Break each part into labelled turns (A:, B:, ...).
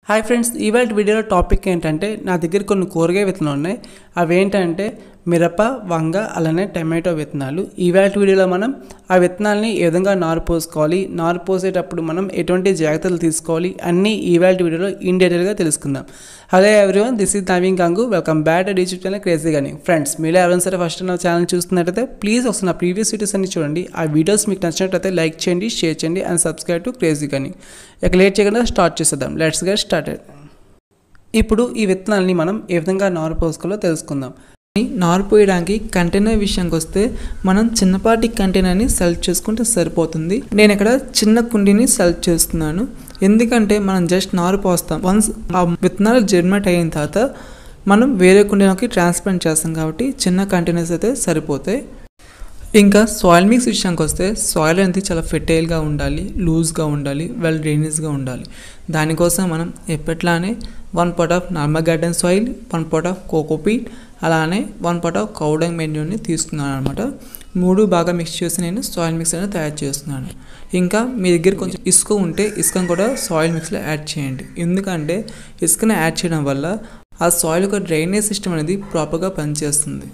A: hi friends ఇవాళ వీడియోలో topic ఏంటంటే నా దగ్గర కొన్ని కూరగాయ విత్తనాలు ఉన్నాయి అవి ఏంటంటే మిరప వంగ అలానే టమాటో విత్తనాలు ఇవాళ వీడియోలో మనం ఆ విత్తనాలని ఏ విధంగా నారు పోసుకోవాలి నారు పోసేటప్పుడు మనం ఎటువంటి జాగ్రత్తలు తీసుకోవాలి అన్నీ ఇవాళ వీడియోలో ఇన్ డీటెయిల్గా తెలుసుకుందాం hello everyone this is Naveen Gangu welcome back to YouTube channel crazy కానీ ఫ్రెండ్స్ మీరు ఎవరైనా సరే ఫస్ట్ నా ఛానల్ చూస్తున్నట్టయితే ప్లీజ్ ఒకసారి నా ప్రీవియస్ వీడియోస్ అన్ని చూడండి ఆ వీడియోస్ మీకు నచ్చినట్లయితే లైక్ చేయండి షేర్ చేయండి అండ్ సబ్స్క్రైబ్ టు క్రేజీ కానీ ఇక లేట్ చేయకుండా స్టార్ట్ చేసేద్దాం లెట్స్ గెట్ స్టార్టెడ్ ఇప్పుడు ఈ విత్తనాలని మనం ఏ విధంగా నారు పోసుకోవాలో తెలుసుకుందాం
B: ఈ నారు పోయడానికి కంటైనర్ విషయానికి వస్తే మనం చిన్నపాటి కంటైనర్ని సెలెక్ట్ చేసుకుంటే సరిపోతుంది నేను ఇక్కడ చిన్న కుండీని సెలెక్ట్ చేస్తున్నాను ఎందుకంటే మనం జస్ట్ నారు పోస్తాం వన్స్ ఆ విత్తనాలు జర్మేట్ అయిన తర్వాత మనం వేరే కుండీలోకి ట్రాన్స్ప్లాంట్ చేస్తాం కాబట్టి చిన్న కంటైనర్స్ అయితే సరిపోతాయి ఇంకా సాయిల్ మిక్స్ విషయానికి వస్తే సాయిల్ అనేది చాలా ఫెర్టైల్గా ఉండాలి లూజ్గా ఉండాలి వెల్ డ్రైనేజ్గా ఉండాలి దానికోసం మనం ఎప్పట్లానే one pot of normal garden soil one pot of cocopeat అలానే వన్ పాట్ ఆఫ్ కౌడంగ్ మెన్యూని తీసుకున్నాను అనమాట మూడు బాగా మిక్స్ చేసి నేను సాయిల్ మిక్స్ అనేది తయారు చేస్తున్నాను ఇంకా మీ దగ్గర కొంచెం ఇసుక ఉంటే ఇసుకను కూడా సాయిల్ మిక్స్లో యాడ్ చేయండి ఎందుకంటే ఇసుకను యాడ్ చేయడం వల్ల ఆ సాయిల్ యొక్క డ్రైనేజ్ సిస్టమ్ అనేది ప్రాపర్గా పనిచేస్తుంది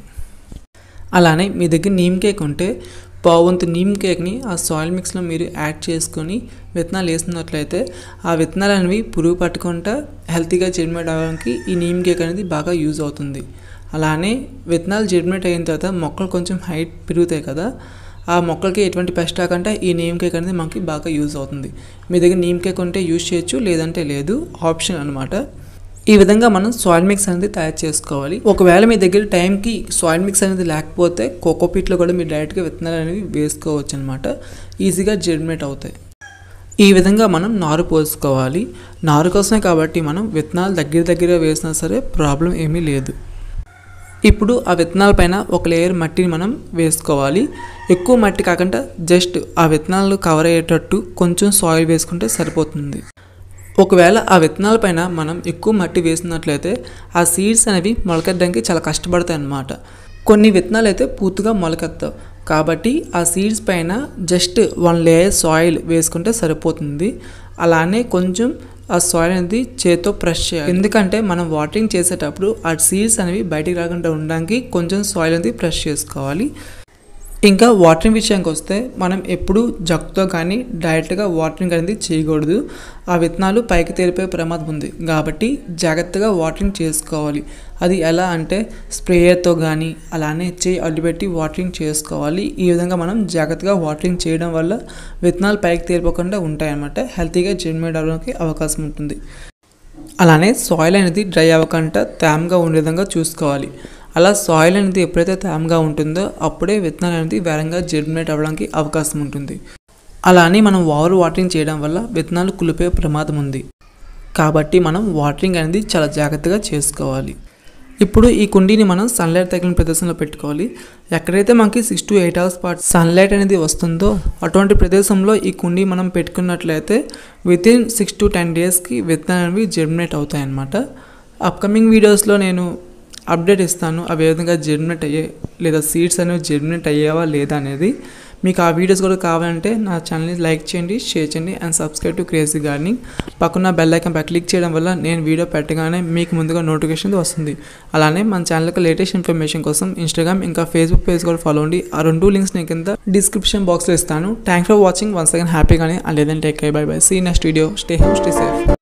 B: అలానే మీ దగ్గర నీమ్ కేక్ ఉంటే పావంతు నీమ్ కేక్ని ఆ సాయిల్ మిక్స్లో మీరు యాడ్ చేసుకొని విత్తనాలు వేస్తున్నట్లయితే ఆ విత్తనాలు అనేవి పురుగు పట్టకుండా హెల్తీగా జర్మినేట్ అవ్వడానికి ఈ నీమ్ కేక్ అనేది బాగా యూజ్ అవుతుంది అలానే విత్తనాలు జర్మినేట్ అయిన తర్వాత మొక్కలు కొంచెం హైట్ పెరుగుతాయి కదా ఆ మొక్కలకి ఎటువంటి పెస్ట్ రాకుండా ఈ నీమ్ కేక్ అనేది మనకి బాగా యూజ్ అవుతుంది మీ దగ్గర నీమ్ కేక్ ఉంటే యూజ్ చేయొచ్చు లేదంటే లేదు ఆప్షన్ అనమాట ఈ విధంగా మనం సాయిల్ మిక్స్ అనేది తయారు చేసుకోవాలి ఒకవేళ మీ దగ్గర టైంకి సాయిల్ మిక్స్ అనేది లేకపోతే కోకోపీట్లో కూడా మీరు డైరెక్ట్గా విత్తనాలు అనేవి వేసుకోవచ్చు అనమాట ఈజీగా జర్మినేట్ అవుతాయి ఈ విధంగా మనం నారు పోసుకోవాలి నారు కోసమే కాబట్టి మనం విత్తనాలు దగ్గర దగ్గర వేసినా సరే ప్రాబ్లం ఏమీ లేదు ఇప్పుడు ఆ విత్తనాల పైన ఒక లేయర్ మట్టిని మనం వేసుకోవాలి ఎక్కువ మట్టి కాకుండా జస్ట్ ఆ విత్తనాలు కవర్ అయ్యేటట్టు కొంచెం సాయిల్ వేసుకుంటే సరిపోతుంది ఒకవేళ ఆ విత్తనాల పైన మనం ఎక్కువ మట్టి వేసినట్లయితే ఆ సీడ్స్ అనేవి మొలకెత్తడానికి చాలా కష్టపడతాయి అన్నమాట కొన్ని విత్తనాలు అయితే పూర్తిగా మొలకెత్తావు కాబట్టి ఆ సీడ్స్ పైన జస్ట్ వన్ లేయర్ సాయిల్ వేసుకుంటే సరిపోతుంది అలానే కొంచెం ఆ సాయిల్ అనేది చేతితో ప్రెస్ చేయాలి ఎందుకంటే మనం వాటరింగ్ చేసేటప్పుడు ఆ సీడ్స్ అనేవి బయటికి రాకుండా ఉండడానికి కొంచెం సాయిల్ అనేది ప్రెస్ చేసుకోవాలి ఇంకా వాటరింగ్ విషయానికి వస్తే మనం ఎప్పుడు జగ్తో కానీ డైరెక్ట్గా వాటరింగ్ అనేది చేయకూడదు ఆ విత్తనాలు పైకి తేలిపోయే ప్రమాదం ఉంది కాబట్టి జాగ్రత్తగా వాటరింగ్ చేసుకోవాలి అది ఎలా అంటే స్ప్రేయర్తో కానీ అలానే చేయి అడ్డుపెట్టి వాటరింగ్ చేసుకోవాలి ఈ విధంగా మనం జాగ్రత్తగా వాటరింగ్ చేయడం వల్ల విత్తనాలు పైకి తేలిపోకుండా ఉంటాయన్నమాట హెల్తీగా జర్మినేట్ అవ్వడానికి అవకాశం ఉంటుంది అలానే సాయిల్ అనేది డ్రై అవ్వకుండా తేమగా ఉండే విధంగా చూసుకోవాలి అలా సాయిల్ అనేది ఎప్పుడైతే తేమగా ఉంటుందో అప్పుడే విత్తనాలు అనేది వేరంగా జర్మినేట్ అవ్వడానికి అవకాశం ఉంటుంది అలా అని మనం ఓవర్ వాటరింగ్ చేయడం వల్ల విత్తనాలు కులిపోయే ప్రమాదం ఉంది కాబట్టి మనం వాటరింగ్ అనేది చాలా జాగ్రత్తగా చేసుకోవాలి ఇప్పుడు ఈ కుండీని మనం సన్లైట్ తగిలిన ప్రదేశంలో పెట్టుకోవాలి ఎక్కడైతే మనకి సిక్స్ టు ఎయిట్ అవర్స్ పాటు సన్లైట్ అనేది వస్తుందో అటువంటి ప్రదేశంలో ఈ కుండీ మనం పెట్టుకున్నట్లయితే within six to ten డేస్కి విత్తనాలు అనేవి జర్మినేట్ అవుతాయి అన్నమాట అప్కమింగ్ వీడియోస్లో నేను అప్డేట్ ఇస్తాను అవి ఏ విధంగా జర్మినేట్ అయ్యాయి లేదా సీడ్స్ అనేవి జర్మినేట్ అయ్యావా లేదా అనేది మీకు ఆ వీడియోస్ కూడా కావాలంటే నా ఛానల్ని లైక్ చేయండి షేర్ చేయండి and subscribe to crazy gardening పక్కన బెల్ ఐకాన్ పై క్లిక్ చేయడం వల్ల నేను వీడియో పెట్టగానే మీకు ముందుగా నోటిఫికేషన్ వస్తుంది అలానే మన ఛానల్కి లేటెస్ట్ ఇన్ఫర్మేషన్ కోసం ఇన్స్టాగ్రామ్ ఇంకా ఫేస్బుక్ పేజ్ కూడా ఫాలో అండి ఆ రెండు లింక్స్ నేను కింద డిస్క్రిప్షన్ బాక్స్లో ఇస్తాను thanks for watching once again హ్యాపీగానే లేదంటే take bye bye see next video stay home stay safe